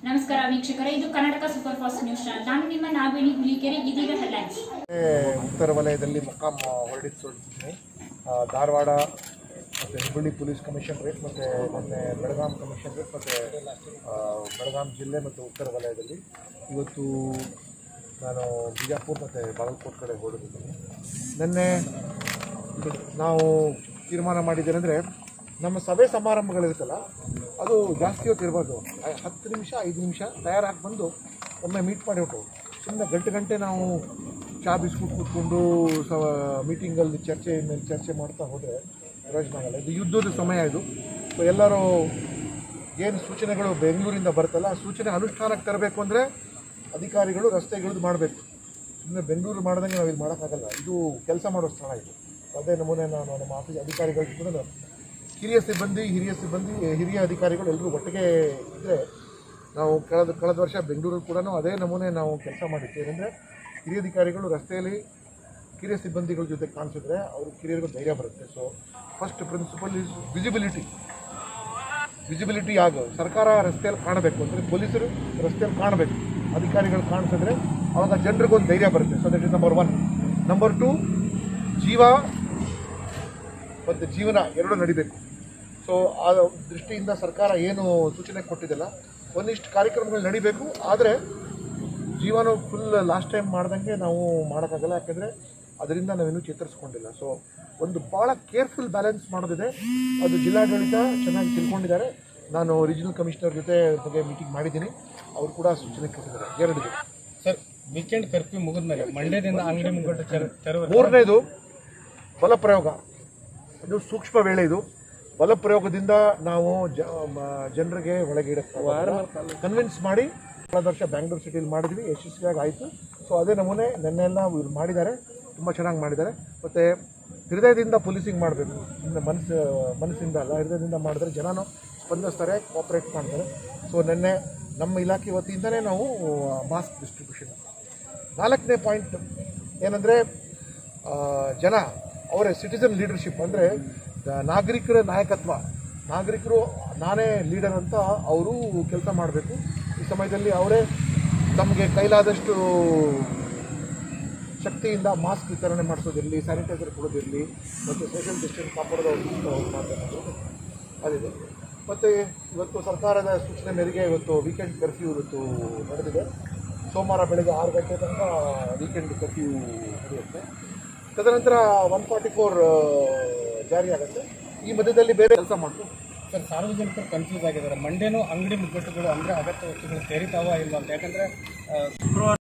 ನಮಸ್ಕಾರ ವೀಕ್ಷಕರೇ ಇದು Karnataka super fast news channel ನಾನು ನಿಮ್ಮ ನಾಗವೇಣಿ ಹುಲಿಕೆರೆ ಇದೀಗ ಹೆಡ್ಲೈನ್ಸ್ ಉತ್ತರ ವಲಯದಲ್ಲಿ ಮೊಕ್ಕಾಂ ಹೊರಡಿಸಿದ್ದೀನಿ ಧಾರವಾಡ ಮತ್ತು ಹುಬ್ಬಳ್ಳಿ ಪೊಲೀಸ್ ಕಮಿಷನರೇಟ್ ಮತ್ತು ಮೊನ್ನೆ ಬೆಳಗಾಂ ಕಮಿಷನರೇಟ್ ಮತ್ತು ಬೆಳಗಾಂ ಜಿಲ್ಲೆ ಮತ್ತು ಉತ್ತರ ವಲಯದಲ್ಲಿ ಇವತ್ತು ನಾನು ಬಿಜಾಪುರ ಮತ್ತು ಬಾಗಲಕೋಟೆ ಕಡೆ ಹೊರಡಿದ್ದೀನಿ ನಿನ್ನೆ ನಾವು ತೀರ್ಮಾನ ಮಾಡಿದ್ದೇನೆಂದರೆ ನಮ್ಮ ಸಭೆ ಸಮಾರಂಭಗಳಿರುತ್ತಲ್ಲ ಅದು ಜಾಸ್ತಿ ಹೊತ್ತು ಇರ್ಬಾರ್ದು ಐ- ಹತ್ತು ನಿಮಿಷ ಐದು ನಿಮಿಷ ತಯಾರಾಗಿ ಬಂದು ಒಮ್ಮೆ ಮೀಟ್ ಮಾಡಿಬಿಟ್ಟು ಸುಮ್ಮನೆ ಗಂಟೆ ಗಂಟೆ ನಾವು ಚಾ ಬಿಸ್ಕುಟ್ ಕೂತ್ಕೊಂಡು ಸ ಮೀಟಿಂಗಲ್ಲಿ ಚರ್ಚೆ ಮೇಲೆ ಚರ್ಚೆ ಮಾಡ್ತಾ ಹೋದರೆ ಪ್ರಯೋಜನ ಆಗಲ್ಲ ಇದು ಯುದ್ಧದ ಸಮಯ ಇದು ಸೊ ಎಲ್ಲರೂ ಏನು ಸೂಚನೆಗಳು ಬೆಂಗಳೂರಿಂದ ಬರುತ್ತಲ್ಲ ಆ ಸೂಚನೆ ಅನುಷ್ಠಾನಕ್ಕೆ ತರಬೇಕು ಅಂದರೆ ಅಧಿಕಾರಿಗಳು ರಸ್ತೆಗಿಳಿದು ಮಾಡಬೇಕು ಸುಮ್ಮನೆ ಬೆಂಗಳೂರು ಮಾಡ್ದಂಗೆ ನಾವು ಇದು ಮಾಡೋಕ್ಕಾಗಲ್ಲ ಇದು ಕೆಲಸ ಮಾಡೋ ಸ್ಥಳ ಇದು ಅದೇ ನಮೂನೆ ನಾನು ನಮ್ಮ ಆಫೀಸ್ ಅಧಿಕಾರಿಗಳ ಕೂಡ ಹಿರಿಯ ಸಿಬ್ಬಂದಿ ಹಿರಿಯ ಸಿಬ್ಬಂದಿ ಹಿರಿಯ ಅಧಿಕಾರಿಗಳು ಎಲ್ಲರೂ ಒಟ್ಟಿಗೆ ಇದ್ದರೆ ನಾವು ಕಳೆದ ಕಳೆದ ವರ್ಷ ಬೆಂಗಳೂರಲ್ಲಿ ಕೂಡ ಅದೇ ನಮೂನೆ ನಾವು ಕೆಲಸ ಮಾಡಿದ್ದೇವೆ ಅಂದರೆ ಹಿರಿಯ ಅಧಿಕಾರಿಗಳು ರಸ್ತೆಯಲ್ಲಿ ಕಿರಿಯ ಸಿಬ್ಬಂದಿಗಳ ಜೊತೆ ಕಾಣಿಸಿದ್ರೆ ಅವರು ಕಿರಿಯರಿಗೂ ಧೈರ್ಯ ಬರುತ್ತೆ so first principle is visibility visibility ಆಗ ಸರ್ಕಾರ ರಸ್ತೆಯಲ್ಲಿ ಕಾಣಬೇಕು ಅಂದರೆ ಪೊಲೀಸರು ರಸ್ತೆಯಲ್ಲಿ ಕಾಣಬೇಕು ಅಧಿಕಾರಿಗಳು ಕಾಣಿಸಿದ್ರೆ ಅವಾಗ ಜನರಿಗೊಂದು ಧೈರ್ಯ ಬರುತ್ತೆ so that is number one number two ಜೀವ ಮತ್ತು ಜೀವನ ಎರಡೂ ನಡಿಬೇಕು ಸೊ ಆ ದೃಷ್ಟಿಯಿಂದ ಸರ್ಕಾರ ಏನು ಸೂಚನೆ ಕೊಟ್ಟಿದ್ದಲ್ಲ ಒಂದಿಷ್ಟು ಕಾರ್ಯಕ್ರಮಗಳು ನಡಿಬೇಕು ಆದರೆ ಜೀವನ ಫುಲ್ ಲಾಸ್ಟ್ ಟೈಮ್ ಮಾಡ್ದಂಗೆ ನಾವು ಮಾಡೋಕ್ಕಾಗಲ್ಲ ಯಾಕೆಂದರೆ ಅದರಿಂದ ನಾವಿನ್ನೂ ಚೇತರಿಸ್ಕೊಂಡಿಲ್ಲ ಸೊ ಒಂದು ಭಾಳ ಕೇರ್ಫುಲ್ ಬ್ಯಾಲೆನ್ಸ್ ಮಾಡೋದಿದೆ ಅದು ಜಿಲ್ಲಾಡಳಿತ ಚೆನ್ನಾಗಿ ತಿಳ್ಕೊಂಡಿದ್ದಾರೆ ನಾನು ರೀಜನಲ್ ಕಮಿಷನರ್ ಜೊತೆ ಬಗ್ಗೆ ಮೀಟಿಂಗ್ ಮಾಡಿದ್ದೀನಿ ಅವರು ಕೂಡ ಸೂಚನೆ ಕೊಟ್ಟಿದ್ದಾರೆ ಎರಡಿದೆ ಸರ್ ವೀಕೆಂಡ್ ಕರ್ಫ್ಯೂ ಮುಗಿದ್ಮೇಲೆ ಮಂಡ್ಯದಿಂದ ಅಂಗಡಿ ಮುಂಗಟ್ಟು ತೆರ- ತೆರವು ಮೂರನೇದು ಬಲಪ್ರಯೋಗ ಇದು ಸೂಕ್ಷ್ಮ ವೇಳೆ ಇದು ಬಲಪ್ರಯೋಗದಿಂದ ನಾವು ಜ ಮ- ಜನರಿಗೆ ಒಳಗೆ ಕನ್ವಿನ್ಸ್ ಮಾಡಿ ಕಳೆದ ವರ್ಷ ಬ್ಯಾಂಗ್ಳೂರು ಸಿಟಿಲಿ ಮಾಡಿದ್ವಿ ಯಶಸ್ವಿಯಾಗಿ ಆಯಿತು ಸೊ ಅದೇ ನಮೂನೆ ನೆನ್ನೆಲ್ಲ ಇವ್ರು ಮಾಡಿದ್ದಾರೆ ತುಂಬ ಚೆನ್ನಾಗಿ ಮಾಡಿದ್ದಾರೆ ಮತ್ತು ಹೃದಯದಿಂದ ಪೊಲೀಸಿಂಗ್ ಮಾಡಬೇಕು ಇನ್ನು ಮನಸ್ಸು ಮನಸ್ಸಿಂದ ಅಲ್ಲ ಹೃದಯದಿಂದ ಮಾಡಿದ್ರೆ ಜನನೂ ಸ್ಪಂದಿಸ್ತಾರೆ ಕೋಆಪ್ರೇಟ್ ಮಾಡ್ತಾರೆ ಸೊ ನಿನ್ನೆ ನಮ್ಮ ಇಲಾಖೆ ವತಿಯಿಂದನೇ ನಾವು ಮಾಸ್ಕ್ ಡಿಸ್ಟ್ರಿಬ್ಯೂಷನ್ ನಾಲ್ಕನೇ ಪಾಯಿಂಟ್ ಏನಂದರೆ ಜನ ಅವರ ಸಿಟಿಸನ್ ಲೀಡರ್ಶಿಪ್ ಅಂದರೆ ನಾಗರಿಕರ ನಾಯಕತ್ವ ನಾಗರಿಕರು ನಾನೇ ಲೀಡರ್ ಅಂತ ಅವರು ಕೆಲಸ ಮಾಡಬೇಕು ಈ ಸಮಯದಲ್ಲಿ ಅವರೇ ತಮಗೆ ಕೈಲಾದಷ್ಟು ಶಕ್ತಿಯಿಂದ ಮಾಸ್ಕ್ ವಿತರಣೆ ಮಾಡಿಸೋದಿರಲಿ ಸ್ಯಾನಿಟೈಸರ್ ಕೊಡೋದಿರಲಿ ಮತ್ತು ಸೋಷಿಯಲ್ ಡಿಸ್ಟೆನ್ಸ್ ಕಾಪಾಡೋದು ಅವ್ರು ಮಾಡಬೇಕು ಅದಿದೆ ಮತ್ತು ಇವತ್ತು ಸರ್ಕಾರದ ಸೂಚನೆ ಮೇರೆಗೆ ಇವತ್ತು ವೀಕೆಂಡ್ ಕರ್ಫ್ಯೂ ಇವತ್ತು ನಡೆದಿದೆ ಸೋಮವಾರ ಬೆಳಗ್ಗೆ ಆರು ಗಂಟೆ ತನಕ ವೀಕೆಂಡ್ ಕರ್ಫ್ಯೂ ನಡೆಯುತ್ತೆ ತದನಂತರ ಒನ್ ಫಾರ್ಟಿ ಫೋರ್ ಜಾರಿ ಆಗುತ್ತೆ ಈ ಮಧ್ಯದಲ್ಲಿ ಬೇರೆ ಕೆಲಸ ಮಾಡ್ತು ಸರ್ ಸಾರ್ವಜನಿಕರು ಕನ್ಫ್ಯೂಸ್ ಆಗಿದ್ದಾರೆ ಮಂಡ್ಯನೂ ಅಂಗಡಿ ಮುಗ್ಗಟ್ಟುಗಳು ಅಂದರೆ ಅಗತ್ಯ ವಸ್ತುಗಳು ತೆರಿತಾವ ಇಲ್ಲ ಅಂತ ಯಾಕಂದ್ರೆ ಆ,